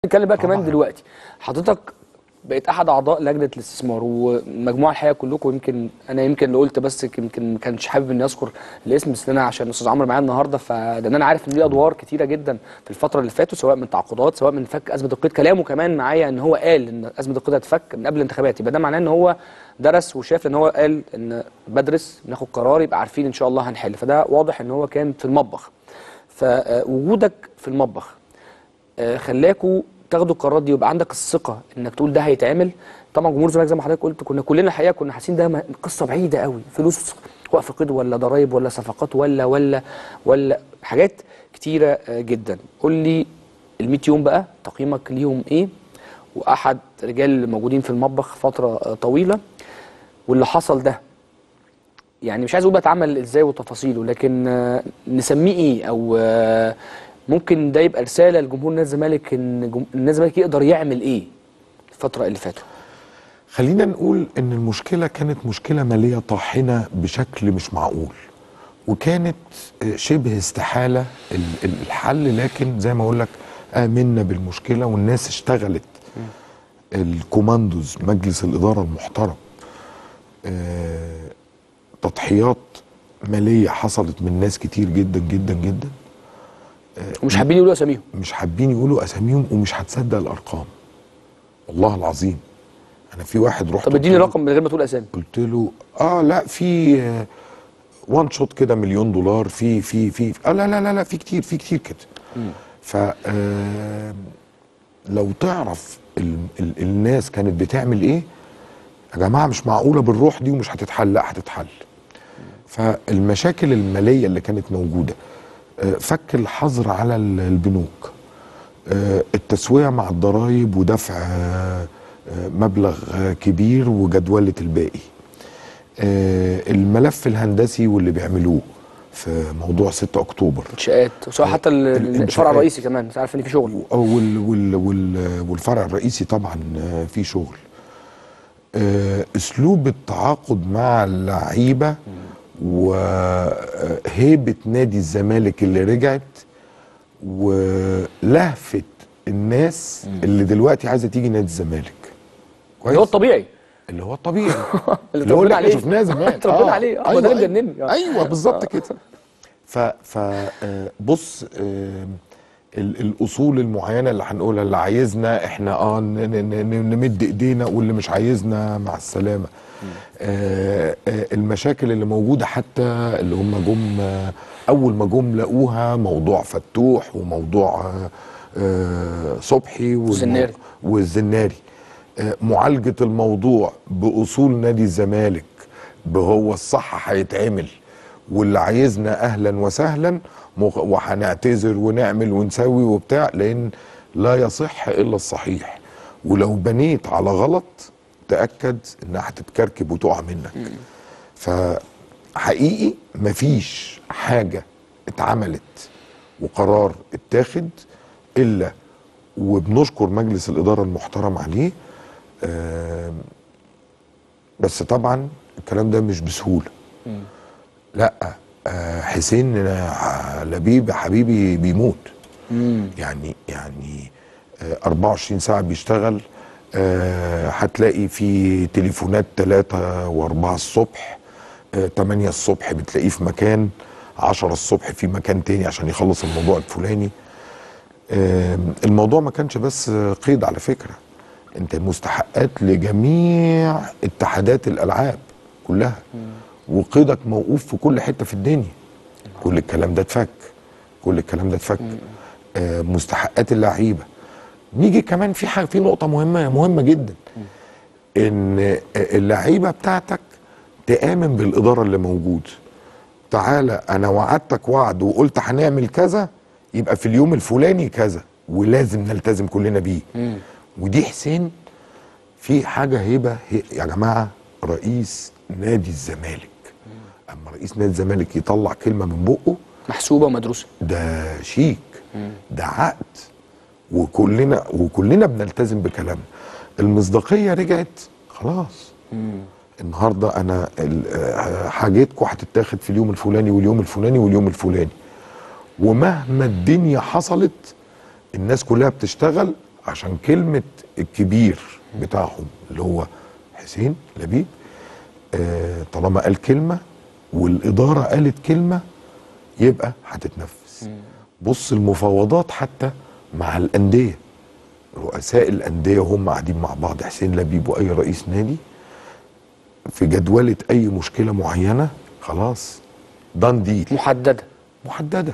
نتكلم بقى كمان طبعاً. دلوقتي حضرتك بقيت احد اعضاء لجنه الاستثمار ومجموعه الحقيقه كلكم يمكن انا يمكن اللي قلت بس يمكن ما كانش حابب اني اذكر الاسم بس انا عشان الاستاذ عمرو معايا النهارده فلان انا عارف ان ليه ادوار كتيره جدا في الفتره اللي فاتت سواء من تعاقدات سواء من فك ازمه القيد كلامه كمان معايا ان هو قال ان ازمه القيد هتفك من قبل الانتخابات يبقى ده معناه ان هو درس وشاف ان هو قال ان بدرس بناخد قرار يبقى عارفين ان شاء الله هنحل فده واضح ان هو كان في المطبخ فوجودك في المطبخ آه، خلاكوا تاخدوا القرارات دي ويبقى عندك الثقه انك تقول ده هيتعمل طبعا جمهور الزمالك زي ما حضرتك قلت كنا كلنا الحقيقه كنا حاسين ده م- قصه بعيده قوي فلوس وقف قيد ولا ضرايب ولا صفقات ولا ولا ولا حاجات كتيره آه، جدا قول لي ال 100 يوم بقى تقييمك ليهم ايه واحد رجال اللي موجودين في المطبخ فتره آه، طويله واللي حصل ده يعني مش عايز اقول بقى اتعمل ازاي وتفاصيله لكن آه، نسميه ايه او آه، ممكن ده يبقى رساله لجمهور نادي الزمالك ان جم- نادي الزمالك يقدر يعمل ايه الفتره اللي فاتت خلينا نقول ان المشكله كانت مشكله ماليه طاحنه بشكل مش معقول وكانت آه، شبه استحاله ال- ال- الحل لكن زي ما اقول لك امنا بالمشكله والناس اشتغلت الكوماندوز مجلس الاداره المحترم آه، تضحيات ماليه حصلت من ناس كتير جدا جدا جدا ومش حابين يقولوا اساميهم مش حابين يقولوا اساميهم ومش هتصدق الارقام والله العظيم انا في واحد رحت طب اديني قلت له- رقم من غير ما تقول اسامي قلت له اه لا في آه، وان شوت كده مليون دولار في في في اه لا لا لا لا في كتير في كتير كده ف آه، لو تعرف ال ال الناس كانت بتعمل ايه يا جماعه مش معقوله بالروح دي ومش هتتحل لا هتتحل فالمشاكل الماليه اللي كانت موجوده آه، فك الحظر على ال- البنوك آه، التسويه مع الضرائب ودفع آه، آه، مبلغ آه، كبير وجدوله الباقي آه، الملف الهندسي واللي بيعملوه في موضوع 6 اكتوبر انشاءات سواء حتى ال- الإنشاءات. الفرع الرئيسي كمان انت عارف ان في شغل وال وال وال والفرع الرئيسي طبعا آه، في شغل آه، اسلوب التعاقد مع اللعيبه وهيبه نادي الزمالك اللي رجعت ولهفه الناس اللي دلوقتي عايزه تيجي نادي الزمالك اللي هو الطبيعي اللي هو الطبيعي اللي هو اتربينا اللي احنا عليه. شفناه زمان اتربينا عليه. آه، ما ده اللي مجنني. آه. ايوه بالظبط كده ف ف آه، بص آه، ال- الاصول المعينه اللي هنقولها اللي عايزنا احنا اه ن- ن- ن- نمد ايدينا واللي مش عايزنا مع السلامه آه آه المشاكل اللي موجوده حتى اللي هم جم آه، اول ما جم لقوها موضوع فتوح وموضوع آه آه صبحي والمو- والزناري. والزناري آه، معالجة الموضوع بأصول نادي الزمالك بهو الصح هيتعمل واللي عايزنا أهلا وسهلا مغ- وهنعتذر ونعمل ونسوي وبتاع لأن لا يصح إلا الصحيح ولو بنيت على غلط تأكد إنها هتتكركب وتقع منك فحقيقي مفيش حاجة اتعملت وقرار اتاخد إلا وبنشكر مجلس الإدارة المحترم عليه آم، بس طبعا الكلام ده مش بسهولة لا آه، حسين آه، لبيب حبيبي بيموت يعني يعني آه، 24 ساعة بيشتغل آه، هتلاقي في تليفونات 3 و4 الصبح آه، 8 الصبح بتلاقيه في مكان 10 الصبح في مكان تاني عشان يخلص الموضوع الفلاني آم، الموضوع ما كانش بس قيد على فكرة انت مستحقات لجميع اتحادات الالعاب كلها وقيدك موقوف في كل حتة في الدنيا كل الكلام ده اتفك كل الكلام ده اتفك آه، مستحقات اللعيبة نيجي كمان في حاجة في نقطة مهمة مهمة جدا ان اللعيبة بتاعتك تآمن بالإدارة اللي موجود تعالى انا وعدتك وعد وقلت هنعمل كذا يبقى في اليوم الفلاني كذا ولازم نلتزم كلنا بيه ودي حسين في حاجه هبه هي يا جماعه رئيس نادي الزمالك اما رئيس نادي الزمالك يطلع كلمه من بقه محسوبه ومدروسه ده شيك ده عقد وكلنا وكلنا بنلتزم بكلامنا المصداقيه رجعت خلاص النهارده انا ال- آه، حاجتكم هتتاخد في اليوم الفلاني واليوم الفلاني واليوم الفلاني ومهما الدنيا حصلت الناس كلها بتشتغل عشان كلمه الكبير بتاعهم اللي هو حسين لبيب آه طالما قال كلمه والاداره قالت كلمه يبقى هتتنفذ بص المفاوضات حتى مع الانديه رؤساء الانديه وهم قاعدين مع بعض حسين لبيب واي رئيس نادي في جدوله اي مشكله معينه خلاص دان ديل محدده محدده